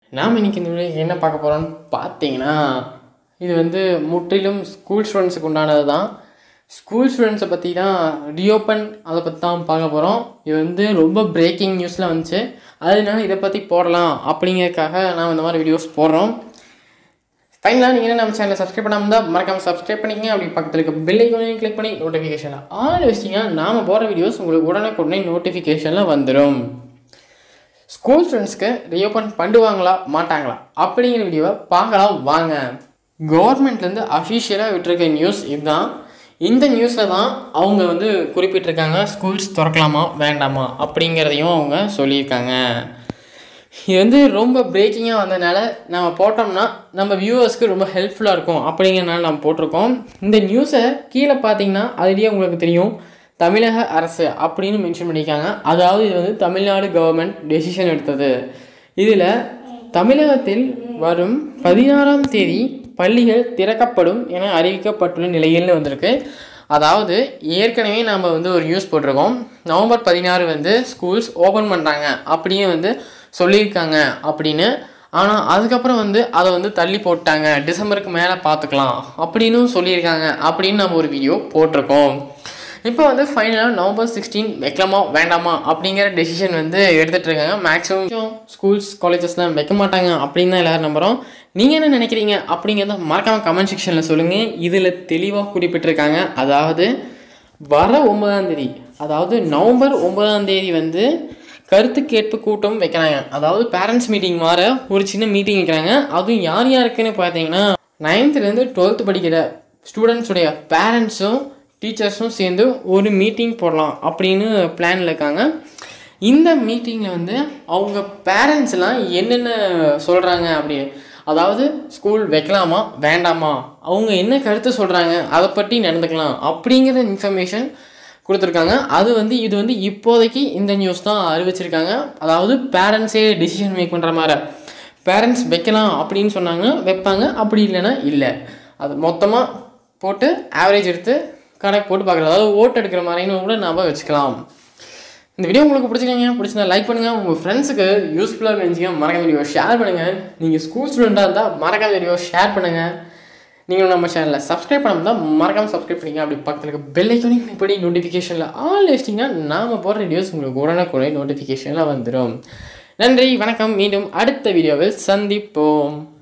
நாம் இன்னைக்கு இந்த வீடியோ என்ன பார்க்க போகிறோம்னு பார்த்தீங்கன்னா இது வந்து முற்றிலும் ஸ்கூல் ஸ்டூடெண்ட்ஸுக்கு உண்டானது தான் ஸ்கூல் ஸ்டூடெண்ட்ஸை பற்றி தான் ரீஓப்பன் அதை பற்றி தான் பார்க்க போகிறோம் இது வந்து ரொம்ப பிரேக்கிங் நியூஸில் வந்துச்சு அதனால இதை பற்றி போடலாம் அப்படிங்கிறதுக்காக நான் இந்த மாதிரி வீடியோஸ் போடுறோம் ஃபைனலாக நீங்கள் என்ன நம்ம சேனலை சப்ஸ்கிரைப் பண்ணாமல் இருந்தால் மறக்காமல் சப்ஸ்கிரைப் பண்ணிக்கங்க அப்படி பக்கத்தில் இருக்க பெல் ஐக்கானையும் கிளிக் பண்ணி நோட்டிஃபிகேஷனில் ஆல் வச்சிங்கன்னா நாம் போடுற வீடியோஸ் உங்களுக்கு உடனுக்குடனே நோட்டிஃபிகேஷனில் வந்துடும் ஸ்கூல் ஸ்டூடெண்ட்ஸ்க்கு ரீஓப்பன் பண்ணுவாங்களா மாட்டாங்களா அப்படிங்கிற வீடியோவை பார்க்கலாம் வாங்க கவர்மெண்ட்லேருந்து அஃபிஷியலாக விட்டுருக்க நியூஸ் இதுதான் இந்த நியூஸில் தான் அவங்க வந்து குறிப்பிட்டிருக்காங்க ஸ்கூல்ஸ் திறக்கலாமா வேண்டாமா அப்படிங்கிறதையும் அவங்க சொல்லியிருக்காங்க இது வந்து ரொம்ப பிரேக்கிங்காக வந்ததுனால நம்ம போட்டோம்னா நம்ம வியூவர்ஸ்க்கு ரொம்ப ஹெல்ப்ஃபுல்லாக இருக்கும் அப்படிங்கிறனால நம்ம போட்டிருக்கோம் இந்த நியூஸை கீழே பார்த்தீங்கன்னா அதுலேயே உங்களுக்கு தெரியும் தமிழக அரசு அப்படின்னு மென்ஷன் பண்ணியிருக்காங்க அதாவது இது வந்து தமிழ்நாடு கவர்மெண்ட் டெசிஷன் எடுத்தது இதில் தமிழகத்தில் வரும் பதினாறாம் தேதி பள்ளிகள் திறக்கப்படும் என அறிவிக்கப்பட்டுள்ள நிலையில்னு வந்திருக்கு அதாவது ஏற்கனவே நாம் வந்து ஒரு நியூஸ் போட்டிருக்கோம் நவம்பர் பதினாறு வந்து ஸ்கூல்ஸ் ஓப்பன் பண்ணுறாங்க அப்படியே வந்து சொல்லியிருக்காங்க அப்படின்னு ஆனால் அதுக்கப்புறம் வந்து அதை வந்து தள்ளி போட்டாங்க டிசம்பருக்கு மேலே பார்த்துக்கலாம் அப்படின்னு சொல்லியிருக்காங்க அப்படின்னு நம்ம ஒரு வீடியோ போட்டிருக்கோம் இப்போ வந்து ஃபைனலாக நவம்பர் சிக்ஸ்டீன் வைக்கலாமா வேண்டாமா அப்படிங்கிற டெசிஷன் வந்து எடுத்துகிட்டு இருக்காங்க மேக்ஸிமம் ஸ்கூல்ஸ் காலேஜஸ்லாம் வைக்க மாட்டாங்க அப்படின்னு தான் எல்லோரும் நம்புகிறோம் நீங்கள் என்ன நினைக்கிறீங்க அப்படிங்கிறத மறக்காமல் கமெண்ட் செக்ஷனில் சொல்லுங்கள் இதில் தெளிவாக குறிப்பிட்டிருக்காங்க அதாவது வர ஒன்பதாம் தேதி அதாவது நவம்பர் ஒன்பதாம் தேதி வந்து கருத்து கேட்பு கூட்டம் வைக்கிறாங்க அதாவது பேரண்ட்ஸ் மீட்டிங் மாற ஒரு சின்ன மீட்டிங் வைக்கிறாங்க அதுவும் யார் யாருக்குன்னு பார்த்தீங்கன்னா நைன்த்துலேருந்து டுவெல்த்து படிக்கிற ஸ்டூடெண்ட்ஸுடைய பேரண்ட்ஸும் டீச்சர்ஸும் சேர்ந்து ஒரு மீட்டிங் போடலாம் அப்படின்னு பிளானில் இருக்காங்க இந்த மீட்டிங்கில் வந்து அவங்க பேரண்ட்ஸ்லாம் என்னென்ன சொல்கிறாங்க அப்படி அதாவது ஸ்கூல் வைக்கலாமா வேண்டாமா அவங்க என்ன கருத்து சொல்கிறாங்க அதை பற்றி நடந்துக்கலாம் அப்படிங்கிற இன்ஃபர்மேஷன் கொடுத்துருக்காங்க அது வந்து இது வந்து இப்போதைக்கு இந்த நியூஸ் தான் அறிவிச்சிருக்காங்க அதாவது பேரண்ட்ஸே டிசிஷன் மேக் பண்ணுற மாதிரி பேரண்ட்ஸ் வைக்கலாம் அப்படின்னு சொன்னாங்க வைப்பாங்க அப்படி இல்லைன்னா இல்லை அது மொத்தமாக போட்டு ஆவரேஜ் எடுத்து கணக்கு போட்டு பார்க்குறது அதாவது ஓட்டு எடுக்கிற மாதிரின்னு கூட நாம் வச்சுக்கலாம் இந்த வீடியோ உங்களுக்கு பிடிச்சிருக்கீங்க பிடிச்சிருந்தா லைக் பண்ணுங்கள் உங்கள் ஃப்ரெண்ட்ஸுக்கு யூஸ்ஃபுல்லாக இருந்துச்சுங்க மறக்காம வீடியோ ஷேர் பண்ணுங்கள் நீங்கள் ஸ்கூல் ஸ்டூடெண்ட்டாக இருந்தால் மறக்காம வீடியோ ஷேர் பண்ணுங்கள் நீங்களும் நம்ம சேனலில் சப்ஸ்கிரைப் பண்ணாமல் தான் மறக்காமல் சப்ஸ்கிரைப் பண்ணிங்க அப்படி பக்கத்தில் இருக்க பெல் ஐக்கானையும் click பண்ணி நோட்டிஃபிகேஷனில் ஆல் வச்சிட்டிங்கன்னா நாம் போடுற வீடியோஸ் உங்களுக்கு உடனுக்குடனே நோட்டிஃபிகேஷனில் வந்துடும் நன்றி வணக்கம் மீண்டும் அடுத்த வீடியோவில் சந்திப்போம்